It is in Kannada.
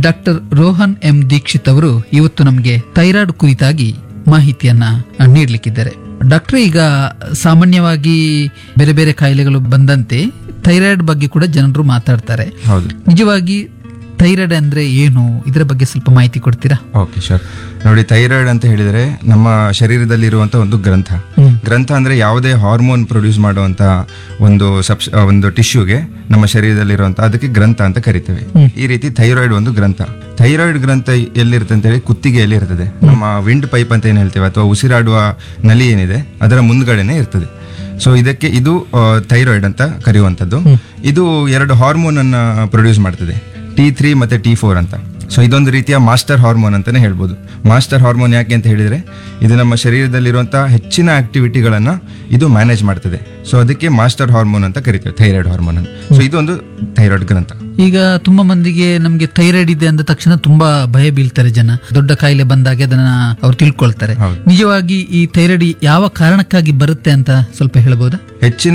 ಡಾಕ್ಟರ್ ರೋಹನ್ ಎಂ ದೀಕ್ಷಿತ್ ಅವರು ಇವತ್ತು ನಮಗೆ ಥೈರಾಯ್ಡ್ ಕುರಿತಾಗಿ ಮಾಹಿತಿಯನ್ನ ನೀಡಲಿಕ್ಕಿದ್ದಾರೆ ಡಾಕ್ಟರ್ ಈಗ ಸಾಮಾನ್ಯವಾಗಿ ಬೇರೆ ಬೇರೆ ಕಾಯಿಲೆಗಳು ಬಂದಂತೆ ಥೈರಾಯ್ಡ್ ಬಗ್ಗೆ ಕೂಡ ಜನರು ಮಾತಾಡ್ತಾರೆ ಹೌದು ನಿಜವಾಗಿ ಥೈರಾಯ್ಡ್ ಅಂದ್ರೆ ಏನು ಇದರ ಬಗ್ಗೆ ಸ್ವಲ್ಪ ಮಾಹಿತಿ ಕೊಡ್ತೀರಾ ಓಕೆ ಶೋರ್ ನೋಡಿ ಥೈರಾಯ್ಡ್ ಅಂತ ಹೇಳಿದರೆ ನಮ್ಮ ಶರೀರದಲ್ಲಿ ಇರುವಂತ ಒಂದು ಗ್ರಂಥ ಗ್ರಂಥ ಅಂದ್ರೆ ಯಾವುದೇ ಹಾರ್ಮೋನ್ ಪ್ರೊಡ್ಯೂಸ್ ಮಾಡುವಂತ ಒಂದು ಸಬ್ಸ್ ಒಂದು ಟಿಶ್ಯೂಗೆ ನಮ್ಮ ಶರೀರದಲ್ಲಿರುವಂತ ಅದಕ್ಕೆ ಗ್ರಂಥ ಅಂತ ಕರಿತೇವೆ ಈ ರೀತಿ ಥೈರಾಯ್ಡ್ ಒಂದು ಗ್ರಂಥ ಥೈರಾಯ್ಡ್ ಗ್ರಂಥ ಎಲ್ಲಿರುತ್ತೆ ಅಂತ ಹೇಳಿ ಕುತ್ತಿಗೆಯಲ್ಲಿ ಇರ್ತದೆ ನಮ್ಮ ವಿಂಡ್ ಪೈಪ್ ಅಂತ ಏನು ಹೇಳ್ತೇವೆ ಅಥವಾ ಉಸಿರಾಡುವ ನಲಿ ಏನಿದೆ ಅದರ ಮುಂದ್ಗಡೆನೆ ಇರ್ತದೆ ಸೊ ಇದಕ್ಕೆ ಇದು ಥೈರಾಯ್ಡ್ ಅಂತ ಕರೆಯುವಂಥದ್ದು ಇದು ಎರಡು ಹಾರ್ಮೋನ್ ಅನ್ನ ಪ್ರೊಡ್ಯೂಸ್ ಮಾಡ್ತದೆ ಟಿ ತ್ರೀ ಮತ್ತೆ ಟಿ ಫೋರ್ ಅಂತ ಸೊ ಇದೊಂದು ರೀತಿಯ ಮಾಸ್ಟರ್ ಹಾರ್ಮೋನ್ ಅಂತಾನೆ ಹೇಳ್ಬೋದು ಮಾಸ್ಟರ್ ಹಾರ್ಮೋನ್ ಯಾಕೆ ಅಂತ ಹೇಳಿದ್ರೆ ಇದು ನಮ್ಮ ಶರೀರದಲ್ಲಿರುವಂತಹ ಹೆಚ್ಚಿನ ಆಕ್ಟಿವಿಟಿಗಳನ್ನ ಇದು ಮ್ಯಾನೇಜ್ ಮಾಡ್ತದೆ ಸೊ ಅದಕ್ಕೆ ಮಾಸ್ಟರ್ ಹಾರ್ಮೋನ್ ಅಂತ ಕರಿತೇವೆ ಥೈರಾಯ್ಡ್ ಹಾರ್ಮೋನ್ ಅಂತ ಸೊ ಇದೊಂದು ಥೈರಾಯ್ಡ್ ಗ್ರಂಥ ಈಗ ತುಂಬಾ ಮಂದಿಗೆ ನಮ್ಗೆ ಥೈರಾಯ್ಡ್ ಇದೆ ಅಂದ ತಕ್ಷಣ ತುಂಬಾ ಭಯ ಬೀಳ್ತಾರೆ ಜನ ದೊಡ್ಡ ಕಾಯಿಲೆ ಬಂದಾಗ ಅದನ್ನ ಅವ್ರು ತಿಳ್ಕೊಳ್ತಾರೆ ಹೌದು. ನಿಜವಾಗಿ ಈ ಥೈರಾಯ್ಡ್ ಯಾವ ಕಾರಣಕ್ಕಾಗಿ ಬರುತ್ತೆ ಅಂತ ಸ್ವಲ್ಪ ಹೇಳ್ಬೋದಾ ಹೆಚ್ಚಿನ